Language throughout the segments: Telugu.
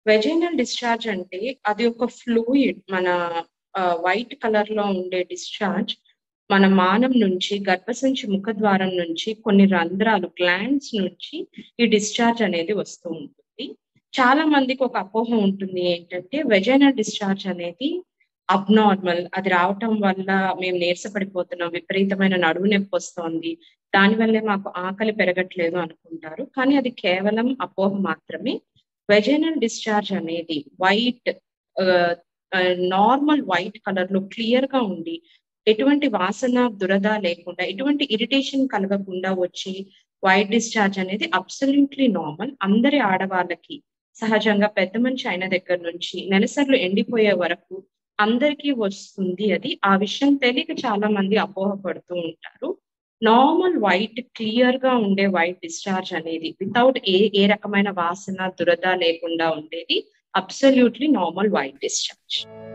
వెజైనల్ డిశ్చార్జ్ అంటే అది ఒక ఫ్లూయిడ్ మన వైట్ కలర్ లో ఉండే డిశ్చార్జ్ మన మానం నుంచి గర్భసంచి ముఖద్వారం నుంచి కొన్ని రంధ్రాలు గ్లాండ్స్ నుంచి ఈ డిశ్చార్జ్ అనేది వస్తూ ఉంటుంది చాలా మందికి ఒక అపోహ ఉంటుంది ఏంటంటే వెజైనల్ డిశ్చార్జ్ అనేది అబ్నార్మల్ అది రావటం వల్ల మేము నీరసపడిపోతున్నాం విపరీతమైన నడువు నొప్పి వస్తోంది దానివల్లే మాకు ఆకలి పెరగట్లేదు అనుకుంటారు కానీ అది కేవలం అపోహ మాత్రమే వెజైనల్ డిశ్చార్జ్ అనేది వైట్ నార్మల్ వైట్ కలర్ లో క్లియర్ గా ఉండి ఎటువంటి వాసన దురద లేకుండా ఎటువంటి ఇరిటేషన్ కలగకుండా వచ్చి వైట్ డిశ్చార్జ్ అనేది అబ్సల్యూట్లీ నార్మల్ అందరి ఆడవాళ్ళకి సహజంగా పెద్ద మనిషి అయిన దగ్గర నుంచి నెలసర్లు ఎండిపోయే వరకు అందరికీ వస్తుంది అది ఆ విషయం తెలియక చాలా మంది అపోహపడుతూ ఉంటారు నార్మల్ వైట్ క్లియర్ గా ఉండే వైట్ డిశ్చార్జ్ అనేది వితౌట్ ఏ ఏ రకమైన వాసన దురద లేకుండా ఉండేది అబ్సల్యూట్లీ నార్మల్ వైట్ డిశ్చార్జ్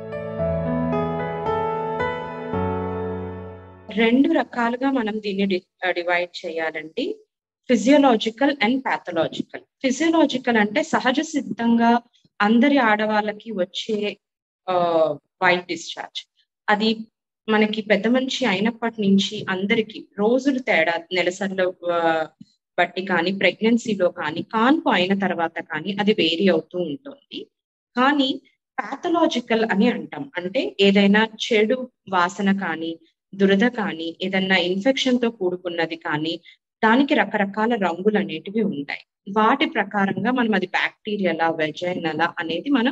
రెండు రకాలుగా మనం దీన్ని డివైడ్ చేయాలండి ఫిజియోలాజికల్ అండ్ పాథలాజికల్ ఫిజియోలాజికల్ అంటే సహజ సిద్ధంగా అందరి ఆడవాళ్ళకి వచ్చే వైట్ డిశ్చార్జ్ అది మనకి పెద్ద మనిషి అయినప్పటి నుంచి అందరికి రోజులు తేడా నెలసరిలో బట్టి కానీ ప్రెగ్నెన్సీలో కానీ కాన్పు అయిన తర్వాత కానీ అది వేరీ అవుతూ ఉంటుంది కానీ పాథలాజికల్ అని అంటాం అంటే ఏదైనా చెడు వాసన కానీ దురద కానీ ఏదన్నా ఇన్ఫెక్షన్ తో కూడుకున్నది కానీ దానికి రకరకాల రంగులు అనేటివి ఉంటాయి వాటి ప్రకారంగా మనం అది బ్యాక్టీరియలా వెజైనలా అనేది మనం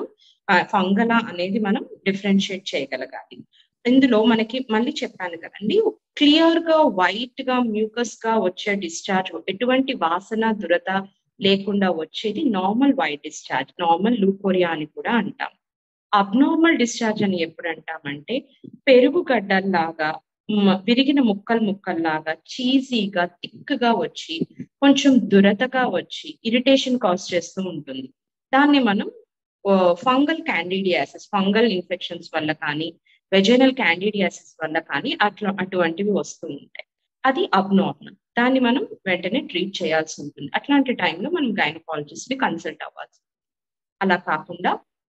ఫంగలా అనేది మనం డిఫరెన్షియేట్ చేయగలగాలి ఇందులో మనకి మళ్ళీ చెప్పాను కదండి క్లియర్ గా వైట్ గా మ్యూకస్ గా వచ్చే డిశ్చార్జ్ ఎటువంటి వాసన దురద లేకుండా వచ్చేది normal white discharge normal leucorrhoea అని కూడా అంటాం అబ్నార్మల్ డిశ్చార్జ్ అని ఎప్పుడు అంటామంటే పెరుగు గడ్డల్లాగా విరిగిన ముక్కలు ముక్కల్లాగా చీజీగా థిక్గా వచ్చి కొంచెం దురదగా వచ్చి ఇరిటేషన్ కాజ్ చేస్తూ ఉంటుంది దాన్ని మనం ఫంగల్ క్యాండిడియాసిస్ ఫంగల్ ఇన్ఫెక్షన్స్ వల్ల కానీ వెజైనల్ క్యాండిడియాసిస్ వల్ల కానీ అట్లా అటువంటివి వస్తూ ఉంటాయి అది అబ్నార్మల్ దాన్ని మనం వెంటనే ట్రీట్ చేయాల్సి ఉంటుంది అట్లాంటి టైంలో మనం గైనకాలజిస్ట్ ని కన్సల్ట్ అవ్వాల్సి అలా కాకుండా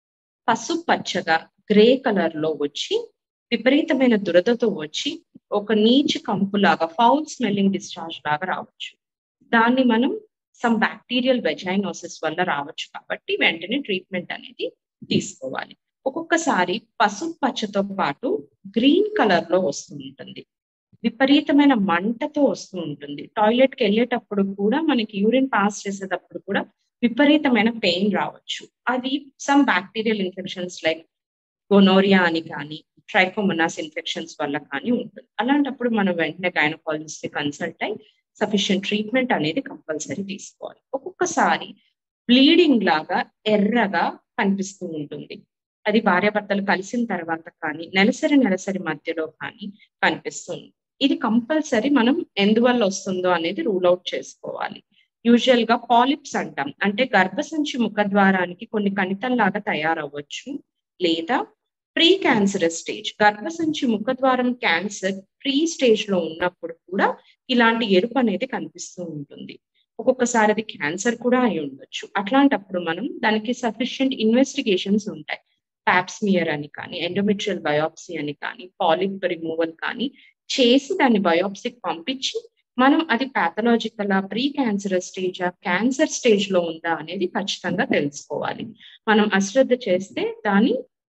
పసుపు పచ్చగా గ్రే కలర్ లో వచ్చి విపరీతమైన దురదతో వచ్చి ఒక నీచి కంపులాగా ఫౌల్ స్మెల్లింగ్ డిశ్చార్జ్ లాగా రావచ్చు దాన్ని మనం సమ్ బ్యాక్టీరియల్ వెజైనోసిస్ వల్ల రావచ్చు కాబట్టి వెంటనే ట్రీట్మెంట్ అనేది తీసుకోవాలి ఒక్కొక్కసారి పసుపు పచ్చతో పాటు గ్రీన్ కలర్ లో వస్తూ ఉంటుంది విపరీతమైన మంటతో వస్తూ ఉంటుంది టాయిలెట్ కి వెళ్ళేటప్పుడు కూడా మనకి యూరిన్ పాస్ చేసేటప్పుడు కూడా విపరీతమైన పెయిన్ రావచ్చు అది some bacterial infections like gonorrhoea అని కానీ ట్రైకోమొనాస్ ఇన్ఫెక్షన్స్ వల్ల కానీ ఉంటుంది అలాంటప్పుడు మనం వెంటనే గైనకాలజిస్ట్ ని కన్సల్ట్ అయి సఫిషియంట్ ట్రీట్మెంట్ అనేది కంపల్సరీ తీసుకోవాలి ఒక్కొక్కసారి బ్లీడింగ్ లాగా ఎర్రగా కనిపిస్తూ ఉంటుంది అది భార్యాభర్తలు కలిసిన తర్వాత కానీ నెలసరి నెలసరి మధ్యలో కానీ కనిపిస్తుంది ఇది కంపల్సరీ మనం ఎందువల్ల వస్తుందో అనేది రూల్ అవుట్ చేసుకోవాలి యూజువల్ గా పాలిప్స్ అంటాం అంటే గర్భసంచి ముఖద్వారానికి కొన్ని కణితల్లాగా తయారవ్వచ్చు లేదా ప్రీ క్యాన్సరస్ స్టేజ్ గర్భసంచి ముఖద్వారం క్యాన్సర్ ప్రీ స్టేజ్ లో ఉన్నప్పుడు కూడా ఇలాంటి ఎరుపు అనేది కనిపిస్తూ ఉంటుంది ఒక్కొక్కసారి అది క్యాన్సర్ కూడా అయి ఉండొచ్చు అట్లాంటప్పుడు మనం దానికి సఫిషియంట్ ఇన్వెస్టిగేషన్స్ ఉంటాయి ప్యాప్స్మియర్ అని కానీ ఎండోమెట్రియల్ బయోప్సీ అని కానీ పాలిప్ రిమూవల్ కానీ చేసి దాన్ని బయోప్సీకి పంపించి మనం అది pathological pre cancer stage cancer stage లో ఉందా అనేది ఖచ్చితంగా తెలుసుకోవాలి మనం అశ్రద్ధ చేస్తే దాని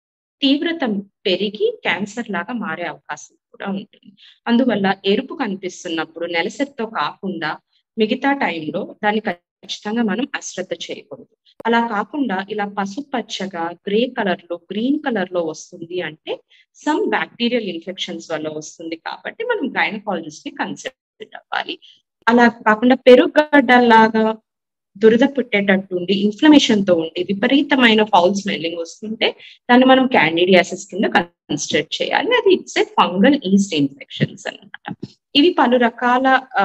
తీవ్రత పెరిగి క్యాన్సర్ లాగా మారే అవకాశం కూడా ఉంటుంది అందువల్ల ఎరుపు కనిపిస్తున్నప్పుడు నెలసరితో కాకుండా మిగతా టైంలో దాన్ని ఖచ్చితంగా మనం అశ్రద్ధ చేయకూడదు అలా కాకుండా ఇలా పసుపు పచ్చగా గ్రే కలర్ లో గ్రీన్ కలర్ లో వస్తుంది అంటే సమ్ బ్యాక్టీరియల్ ఇన్ఫెక్షన్స్ వల్ల వస్తుంది కాబట్టి మనం గైనకాలజిస్ట్ ని కన్సల్ట్ అవ్వాలి అలా కాకుండా పెరుగడ్డలాగా దురద పుట్టేటట్టు ఉండి ఇన్ఫ్లమేషన్ తో ఉండి విపరీతమైన ఫౌల్ స్మెల్లింగ్ వస్తుంటే దాన్ని మనం క్యాండిడియాసిస్ కింద కన్సిడర్ చేయాలి అది it's a fungal yeast infections అనమాట ఇవి పలు రకాల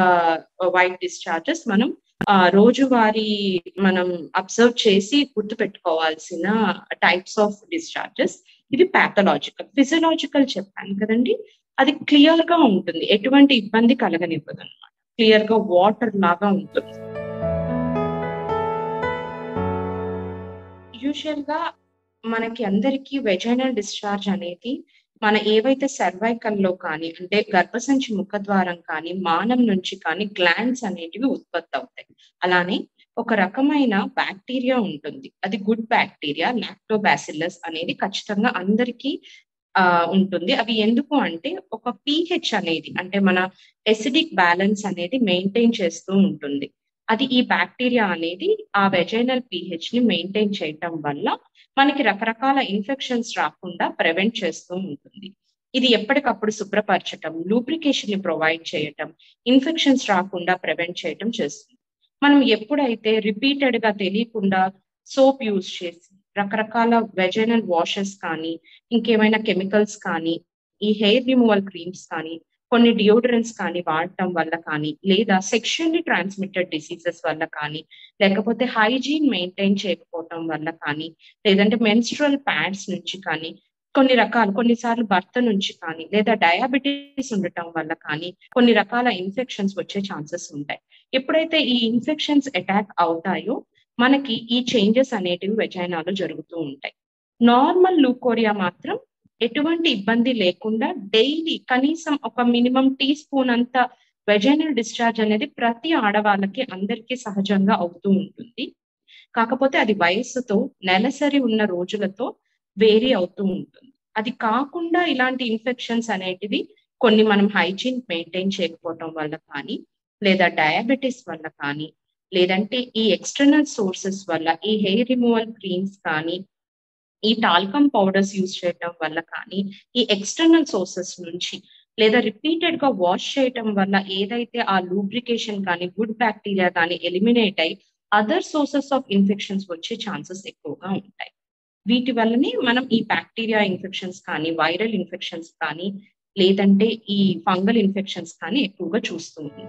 వైట్ డిశ్చార్జెస్ మనం రోజువారీ మనం అబ్జర్వ్ చేసి గుర్తు పెట్టుకోవాల్సిన టైప్స్ ఆఫ్ డిశ్చార్జెస్ ఇవి పాథలాజికల్ ఫిజియలాజికల్ చెప్పాను కదండి అది క్లియర్ గా ఉంటుంది ఎటువంటి ఇబ్బంది కలగనివ్వదు అనమాట క్లియర్ గా వాటర్ లాగా ఉంటుంది యూజువల్ గా మనకి అందరికీ వెజైనల్ డిశ్చార్జ్ అనేది మన ఏవైతే సర్వైకల్ లో కానీ అంటే గర్భసంచి ముఖద్వారం కానీ మానం నుంచి కానీ గ్లాండ్స్ అనేటివి ఉత్పత్తి అవుతాయి అలానే ఒక రకమైన బ్యాక్టీరియా ఉంటుంది అది గుడ్ బ్యాక్టీరియా లాక్టోబాసిల్లస్ అనేది ఖచ్చితంగా అందరికీ ఆ ఉంటుంది అవి ఎందుకు అంటే ఒక పీహెచ్ అనేది అంటే మన ఎసిడిక్ బ్యాలెన్స్ అనేది మెయింటైన్ చేస్తూ ఉంటుంది అది ఈ బ్యాక్టీరియా అనేది ఆ వెజైనల్ పీహెచ్ ని మెయింటైన్ చేయటం వల్ల మనకి రకరకాల ఇన్ఫెక్షన్స్ రాకుండా ప్రివెంట్ చేస్తూ ఉంటుంది ఇది ఎప్పటికప్పుడు శుభ్రపరచటం లూబ్రికేషన్ ని ప్రొవైడ్ చేయటం ఇన్ఫెక్షన్స్ రాకుండా ప్రివెంట్ చేయటం చేస్తుంది మనం ఎప్పుడైతే రిపీటెడ్ గా తెలియకుండా సోప్ యూజ్ చేసి రకరకాల వెజైనల్ వాషెస్ కానీ ఇంకేమైనా కెమికల్స్ కానీ ఈ హెయిర్ రిమూవల్ క్రీమ్స్ కానీ కొన్ని డియోడరెంట్స్ కానీ వాడటం వల్ల కానీ లేదా సెక్షువల్లీ ట్రాన్స్మిటెడ్ డిసీజెస్ వల్ల కానీ లేకపోతే హైజీన్ మెయింటైన్ చేయకపోవటం వల్ల కానీ లేదంటే మెన్స్ట్రల్ ప్యాడ్స్ నుంచి కానీ కొన్ని రకాల కొన్నిసార్లు భర్త నుంచి కానీ లేదా డయాబెటీస్ ఉండటం వల్ల కానీ కొన్ని రకాల ఇన్ఫెక్షన్స్ వచ్చే ఛాన్సెస్ ఉంటాయి ఎప్పుడైతే ఈ ఇన్ఫెక్షన్స్ అటాక్ అవుతాయో మనకి ఈ చేంజెస్ అనేటివి వెజైనాలో జరుగుతూ ఉంటాయి నార్మల్ లూకోరియా మాత్రం ఎటువంటి ఇబ్బంది లేకుండా డైలీ కనీసం ఒక మినిమం టీ స్పూన్ అంత వెజైనల్ డిశ్చార్జ్ అనేది ప్రతి ఆడవాళ్ళకి అందరికీ సహజంగా అవుతూ ఉంటుంది కాకపోతే అది వయస్సుతో నెలసరి ఉన్న రోజులతో వేరీ అవుతూ ఉంటుంది అది కాకుండా ఇలాంటి ఇన్ఫెక్షన్స్ అనేటివి కొన్ని మనం హైజీన్ మెయింటైన్ చేయకపోవటం వల్ల కానీ లేదా డయాబెటీస్ వల్ల కానీ లేదంటే ఈ ఎక్స్టర్నల్ సోర్సెస్ వల్ల ఈ హెయిర్ రిమూవల్ క్రీమ్స్ కానీ ఈ టాల్కమ్ పౌడర్స్ యూజ్ చేయటం వల్ల కానీ ఈ ఎక్స్టర్నల్ సోర్సెస్ నుంచి లేదా రిపీటెడ్ గా వాష్ చేయటం వల్ల ఏదైతే ఆ లూబ్రికేషన్ కానీ గుడ్ బ్యాక్టీరియా కానీ ఎలిమినేట్ అయి అదర్ సోర్సెస్ ఆఫ్ ఇన్ఫెక్షన్స్ వచ్చే ఛాన్సెస్ ఎక్కువగా ఉంటాయి వీటి వల్లనే మనం ఈ బ్యాక్టీరియా ఇన్ఫెక్షన్స్ కానీ వైరల్ ఇన్ఫెక్షన్స్ కానీ లేదంటే ఈ ఫంగల్ ఇన్ఫెక్షన్స్ కానీ ఎక్కువగా చూస్తూ ఉంటాం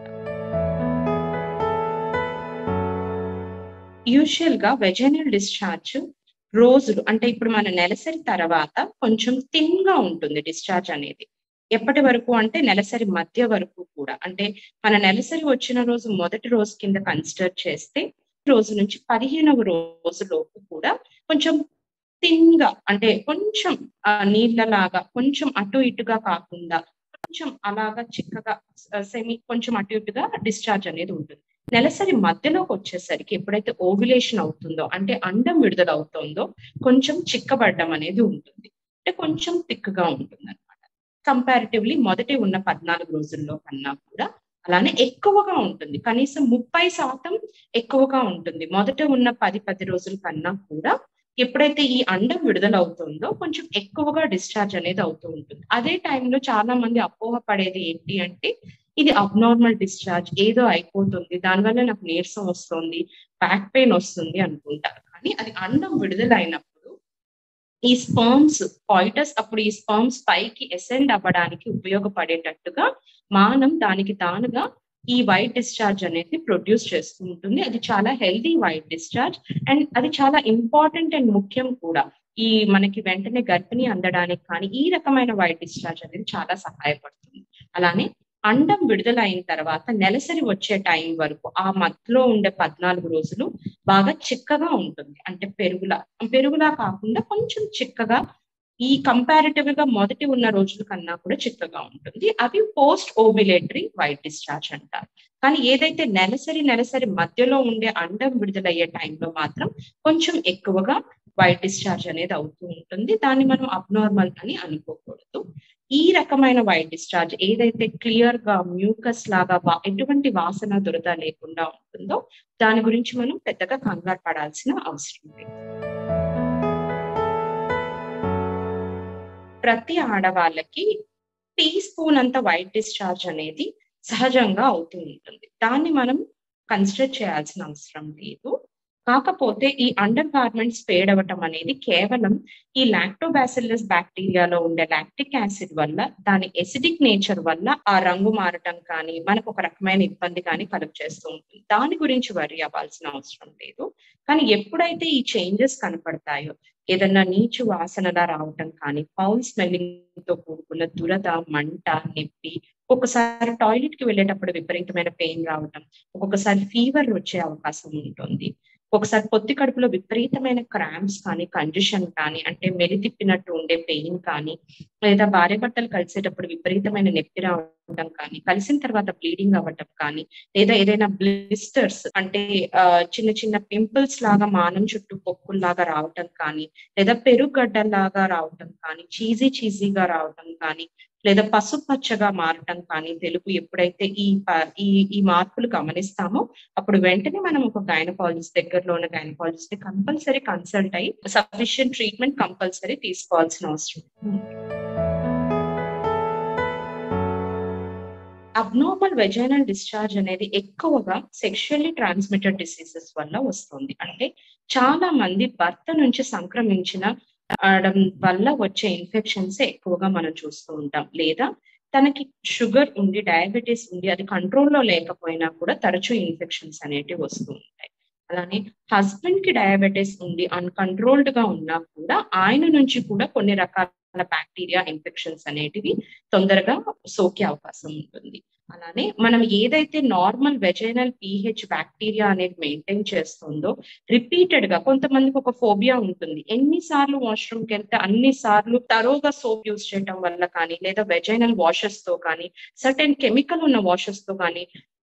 యూజువల్ గా వెజైనల్ డిశ్చార్జ్ రోజులు అంటే ఇప్పుడు మన నెలసరి తర్వాత కొంచెం థిన్ గా ఉంటుంది డిశ్చార్జ్ అనేది ఎప్పటి వరకు అంటే నెలసరి మధ్య వరకు కూడా అంటే మన నెలసరి వచ్చిన రోజు మొదటి రోజు కింద కన్సిడర్ చేస్తే రోజు నుంచి పదిహేనవ రోజులోపు కూడా కొంచెం థిన్ గా అంటే కొంచెం నీళ్ళలాగా కొంచెం అటు ఇటుగా కాకుండా కొంచెం అలాగా చిక్కగా సెమీ కొంచెం అటు ఇటుగా డిశ్చార్జ్ అనేది ఉంటుంది నెలసరి మధ్యలోకి వచ్చేసరికి ఎప్పుడైతే ఓవ్యులేషన్ అవుతుందో అంటే అండం విడుదల అవుతుందో కొంచెం చిక్కబడ్డం అనేది ఉంటుంది అంటే కొంచెం థిక్గా ఉంటుంది అనమాట కంపారిటివ్లీ మొదటి ఉన్న పద్నాలుగు రోజుల్లో కన్నా కూడా అలానే ఎక్కువగా ఉంటుంది కనీసం ముప్పై శాతం ఎక్కువగా ఉంటుంది మొదట ఉన్న పది పది రోజుల కన్నా కూడా ఎప్పుడైతే ఈ అండం విడుదల అవుతుందో కొంచెం ఎక్కువగా డిశ్చార్జ్ అనేది అవుతూ ఉంటుంది అదే టైంలో చాలా మంది అపోహ పడేది ఏంటి అంటే ఇది అబ్నార్మల్ డిశ్చార్జ్ ఏదో అయిపోతుంది దానివల్ల నాకు నీరసం వస్తుంది బ్యాక్ పెయిన్ వస్తుంది అనుకుంటారు కానీ అది అండం విడుదల అయినప్పుడు ఈ స్పర్మ్స్ పాయిటస్ అప్పుడు ఈ స్పర్మ్స్ పైకి ఎసెండ్ అవ్వడానికి ఉపయోగపడేటట్టుగా మానం దానికి తానుగా ఈ వైట్ డిశ్చార్జ్ అనేది ప్రొడ్యూస్ చేస్తూ ఉంటుంది అది చాలా హెల్దీ వైట్ డిశ్చార్జ్ అండ్ అది చాలా ఇంపార్టెంట్ అండ్ ముఖ్యం కూడా ఈ మనకి వెంటనే గర్భిణి అందడానికి కానీ ఈ రకమైన వైట్ డిశ్చార్జ్ అనేది చాలా సహాయపడుతుంది అలానే అండం విడుదల అయిన తర్వాత నెలసరి వచ్చే టైం వరకు ఆ మధ్యలో ఉండే పద్నాలుగు రోజులు బాగా చిక్కగా ఉంటుంది అంటే పెరుగులా పెరుగులా కాకుండా కొంచెం చిక్కగా ఈ కంపారిటివ్ గా మొదటి ఉన్న రోజుల కన్నా కూడా చిక్కగా ఉంటుంది అవి పోస్ట్ ఓబిలేటరీ వైట్ డిశ్చార్జ్ అంటారు కానీ ఏదైతే నెలసరి నెలసరి మధ్యలో ఉండే అండం విడుదలయ్యే టైంలో మాత్రం కొంచెం ఎక్కువగా వైట్ డిశ్చార్జ్ అనేది అవుతూ ఉంటుంది దాన్ని మనం అబ్నార్మల్ అని అనుకోకూడదు ఈ రకమైన వైట్ డిశ్చార్జ్ ఏదైతే క్లియర్ గా మ్యూకస్ లాగా ఎటువంటి వాసన దురద లేకుండా ఉంటుందో దాని గురించి మనం పెద్దగా కంగారు పడాల్సిన అవసరం లేదు ప్రతి ఆడవాళ్ళకి టీ స్పూన్ అంత వైట్ డిశ్చార్జ్ అనేది సహజంగా అవుతూ ఉంటుంది దాన్ని మనం కన్సిడర్ చేయాల్సిన అవసరం లేదు కాకపోతే ఈ అండర్ గార్మెంట్స్ ఫేడ్ అవ్వటం అనేది కేవలం ఈ లాక్టోబాసిల్లస్ బ్యాక్టీరియాలో ఉండే లాక్టిక్ యాసిడ్ వల్ల దాని ఎసిడిక్ నేచర్ వల్ల ఆ రంగు మారటం కానీ మనకు ఒక రకమైన ఇబ్బంది కానీ కలుగు చేస్తూ ఉంటుంది దాని గురించి వరి అవ్వాల్సిన అవసరం లేదు కానీ ఎప్పుడైతే ఈ చేంజెస్ కనపడతాయో ఏదన్నా నీచు వాసనలా రావటం కానీ పౌల్ స్మెల్లింగ్ తో కూడుకున్న దురద మంట నొప్పి ఒక్కొక్కసారి టాయిలెట్ కి వెళ్ళేటప్పుడు విపరీతమైన పెయిన్ రావటం ఒక్కొక్కసారి ఫీవర్ వచ్చే అవకాశం ఉంటుంది ఒకసారి పొత్తి కడుపులో విపరీతమైన క్రాంప్స్ కానీ కంజెషన్ కానీ అంటే మెలి తిప్పినట్టు ఉండే పెయిన్ కానీ లేదా భార్య భర్తలు కలిసేటప్పుడు విపరీతమైన నొప్పి రావడం కానీ కలిసిన తర్వాత బ్లీడింగ్ అవ్వటం కానీ లేదా ఏదైనా బ్లిస్టర్స్ అంటే చిన్న చిన్న పింపుల్స్ లాగా మానం చుట్టూ పొక్కుల్లాగా రావటం కానీ లేదా పెరుగడ్డలాగా రావటం కానీ చీజీ చీజీగా రావటం కానీ లేదా పసుపచ్చగా మారటం కానీ తెలుపు ఎప్పుడైతే ఈ ఈ ఈ మార్పులు గమనిస్తామో అప్పుడు వెంటనే మనం ఒక గైనకాలజిస్ట్ దగ్గరలో ఉన్న గైనకాలజిస్ట్ ని కంపల్సరీ కన్సల్ట్ అయ్యి సఫిషియంట్ ట్రీట్మెంట్ కంపల్సరీ తీసుకోవాల్సిన అవసరం అబ్నార్మల్ వెజైనల్ డిశ్చార్జ్ అనేది ఎక్కువగా సెక్షువల్లీ ట్రాన్స్మిటెడ్ డిసీజెస్ వల్ల వస్తుంది అంటే చాలా మంది భర్త నుంచి సంక్రమించిన వల్ల వచ్చే ఇన్ఫెక్షన్స్ ఎక్కువగా మనం చూస్తూ ఉంటాం లేదా తనకి షుగర్ ఉండి డయాబెటీస్ ఉండి అది కంట్రోల్లో లేకపోయినా కూడా తరచూ ఇన్ఫెక్షన్స్ అనేటివి వస్తూ ఉంటాయి అలానే హస్బెండ్ కి డయాబెటీస్ ఉండి అన్కంట్రోల్డ్ గా ఉన్నా కూడా ఆయన నుంచి కూడా కొన్ని రకాల బ్యాక్టీరియా ఇన్ఫెక్షన్స్ అనేటివి తొందరగా సోకే అవకాశం ఉంటుంది అలానే మనం ఏదైతే నార్మల్ వెజైనల్ పీహెచ్ బ్యాక్టీరియా అనేది మెయింటైన్ చేస్తుందో రిపీటెడ్ గా కొంతమందికి ఒక ఫోబియా ఉంటుంది ఎన్నిసార్లు వాష్రూమ్ కి వెళ్తే అన్ని సార్లు తరోగా సోప్ యూజ్ చేయడం వల్ల కానీ లేదా వెజైనల్ వాషెస్ తో కానీ సర్టెన్ కెమికల్ ఉన్న వాషెస్ తో కానీ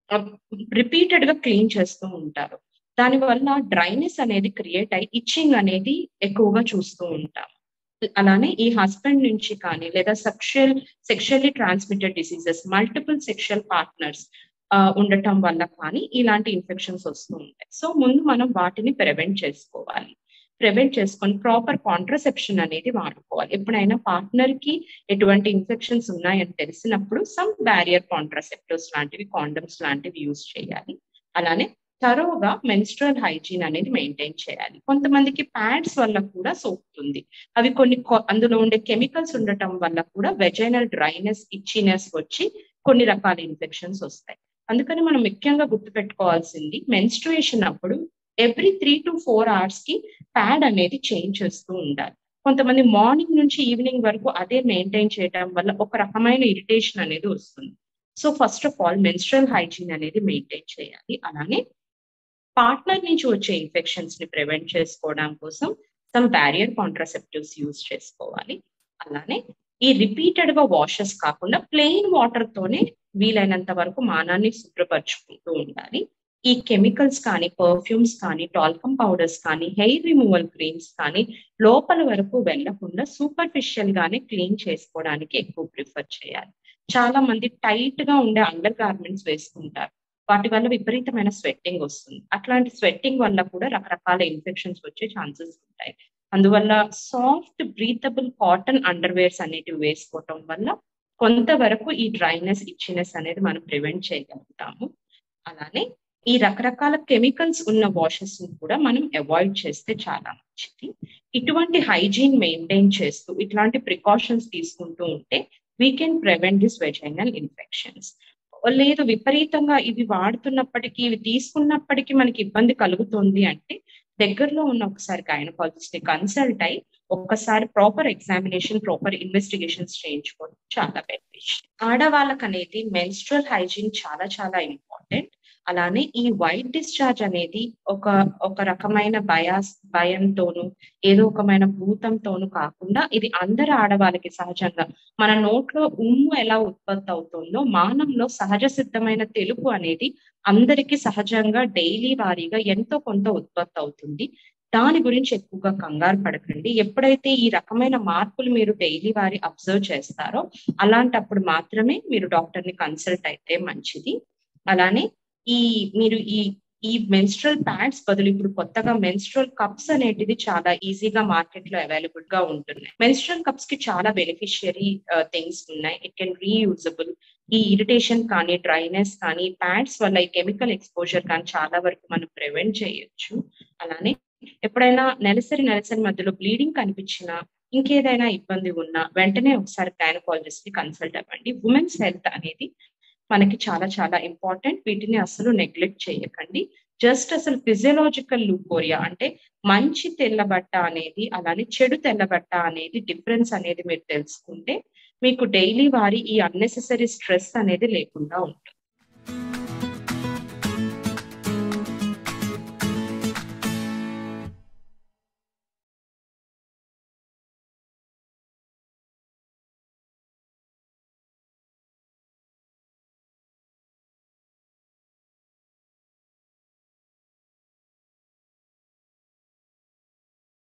రిపీటెడ్ గా క్లీన్ చేస్తూ ఉంటారు దాని వల్ల డ్రైనెస్ అనేది క్రియేట్ అయ్యి ఇచ్చింగ్ అనేది ఎక్కువగా చూస్తూ ఉంటాం అలానే ఈ హస్బెండ్ నుంచి కానీ లేదా sexual sexually transmitted diseases multiple sexual partners ఉండటం వల్ల కానీ ఇలాంటి ఇన్ఫెక్షన్స్ వస్తూ ఉంటాయి సో ముందు మనం వాటిని ప్రివెంట్ చేసుకోవాలి ప్రివెంట్ చేసుకొని ప్రాపర్ కాంట్రసెప్షన్ అనేది వాడుకోవాలి ఎప్పుడైనా పార్ట్నర్ కి ఎటువంటి ఇన్ఫెక్షన్స్ ఉన్నాయని తెలిసినప్పుడు సమ్ బ్యారియర్ కాంట్రసెప్టివ్స్ లాంటివి కాండమ్స్ లాంటివి యూజ్ చేయాలి అలానే తరోగా మెన్స్ట్రల్ హైజీన్ అనేది మెయింటైన్ చేయాలి కొంతమందికి ప్యాడ్స్ వల్ల కూడా సోకుతుంది అవి కొన్ని అందులో ఉండే కెమికల్స్ ఉండటం వల్ల కూడా వెజైనల్ డ్రైనెస్ ఇచ్చినెస్ వచ్చి కొన్ని రకాల ఇన్ఫెక్షన్స్ వస్తాయి అందుకని మనం ముఖ్యంగా గుర్తుపెట్టుకోవాల్సింది మెన్స్ట్రుయేషన్ అప్పుడు every three to four hours కి ప్యాడ్ అనేది చేంజ్ చేస్తూ ఉండాలి కొంతమంది మార్నింగ్ నుంచి ఈవినింగ్ వరకు అదే మెయింటైన్ చేయడం వల్ల ఒక రకమైన ఇరిటేషన్ అనేది వస్తుంది so first of all menstrual hygiene అనేది మెయింటైన్ చేయాలి అలానే పార్ట్నర్ నుంచి వచ్చే ఇన్ఫెక్షన్స్ ని ప్రివెంట్ చేసుకోవడం కోసం సమ్ బ్యారియర్ కాంట్రాసెప్టివ్స్ యూజ్ చేసుకోవాలి అలానే ఈ రిపీటెడ్ గా వాషెస్ కాకుండా ప్లెయిన్ వాటర్ తోనే వీలైనంత వరకు మానాన్ని శుభ్రపరచుకుంటూ ఉండాలి ఈ కెమికల్స్ కానీ పర్ఫ్యూమ్స్ కానీ టాల్కమ్ పౌడర్స్ కానీ హెయిర్ రిమూవల్ క్రీమ్స్ కానీ లోపల వరకు వెళ్లకుండా సూపర్ఫిషియల్ గానే క్లీన్ చేసుకోవడానికి ఎక్కువ ప్రిఫర్ చేయాలి చాలా మంది టైట్ గా ఉండే అండర్ గార్మెంట్స్ వేసుకుంటారు వాటి వల్ల విపరీతమైన స్వెట్టింగ్ వస్తుంది అట్లాంటి స్వెట్టింగ్ వల్ల కూడా రకరకాల ఇన్ఫెక్షన్స్ వచ్చే ఛాన్సెస్ ఉంటాయి అందువల్ల సాఫ్ట్ బ్రీతబుల్ కాటన్ అండర్వేర్స్ అనేటివి వేసుకోవటం వల్ల కొంతవరకు ఈ డ్రైనెస్ ఇచ్చినెస్ అనేది మనం ప్రివెంట్ చేయగలుగుతాము అలానే ఈ రకరకాల కెమికల్స్ ఉన్న వాషెస్ ని కూడా మనం అవాయిడ్ చేస్తే చాలా మంచిది ఇటువంటి హైజీన్ మెయింటైన్ చేస్తూ ఇట్లాంటి ప్రికాషన్స్ తీసుకుంటూ ఉంటే we can prevent this vaginal infections లేదు విపరీతంగా ఇవి వాడుతున్నప్పటికీ ఇవి తీసుకున్నప్పటికీ మనకి ఇబ్బంది కలుగుతుంది అంటే దగ్గరలో ఉన్న ఒకసారి గైనకాలజిస్ట్ ని కన్సల్ట్ అయి ఒక్కసారి ప్రాపర్ ఎగ్జామినేషన్ ప్రాపర్ ఇన్వెస్టిగేషన్స్ చేయించుకోవడం చాలా బెనిఫిషియల్ ఆడవాళ్ళకి అనేది మెన్స్ట్రల్ హైజీన్ చాలా చాలా ఇంపార్టెంట్ అలానే ఈ వైట్ డిశ్చార్జ్ అనేది ఒక ఒక రకమైన భయాస్ భయంతోను ఏదో ఒకమైన భూతంతోను కాకుండా ఇది అందరి ఆడవాళ్ళకి సహజంగా మన నోట్లో ఉమ్ము ఎలా ఉత్పత్తి అవుతుందో మానంలో సహజ సిద్ధమైన తెలుపు అనేది అందరికీ సహజంగా డైలీ వారీగా ఎంతో కొంత ఉత్పత్తి అవుతుంది దాని గురించి ఎక్కువగా కంగారు పడకండి ఎప్పుడైతే ఈ రకమైన మార్పులు మీరు డైలీ వారి అబ్జర్వ్ చేస్తారో అలాంటప్పుడు మాత్రమే మీరు డాక్టర్ ని కన్సల్ట్ అయితే మంచిది అలానే ఈ మీరు ఈ ఈ మెన్స్ట్రల్ ప్యాడ్స్ బదులు ఇప్పుడు కొత్తగా మెన్స్ట్రల్ కప్స్ అనేటివి చాలా ఈజీగా మార్కెట్ లో అవైలబుల్ గా ఉంటున్నాయి మెన్స్ట్రల్ కప్స్ కి చాలా బెనిఫిషియరీ థింగ్స్ ఉన్నాయి ఇట్ కెన్ రీయూజబుల్ ఈ ఇరిటేషన్ కానీ డ్రైనెస్ కానీ ప్యాడ్స్ వల్ల ఈ కెమికల్ ఎక్స్పోజర్ కానీ చాలా వరకు మనం ప్రివెంట్ చేయొచ్చు అలానే ఎప్పుడైనా నెలసరి నెలసరి మధ్యలో బ్లీడింగ్ కనిపించినా ఇంకేదైనా ఇబ్బంది ఉన్నా వెంటనే ఒకసారి గైనకాలజిస్ట్ ని కన్సల్ట్ అవ్వండి ఉమెన్స్ హెల్త్ అనేది మనకి చాలా చాలా ఇంపార్టెంట్ వీటిని అసలు నెగ్లెక్ట్ చేయకండి జస్ట్ అసలు ఫిజియలాజికల్ లూకోరియా అంటే మంచి తెల్లబట్ట అనేది అలానే చెడు తెల్లబట్ట అనేది డిఫరెన్స్ అనేది మీరు తెలుసుకుంటే మీకు డైలీ వారి ఈ అన్నెసెసరీ స్ట్రెస్ అనేది లేకుండా ఉంటుంది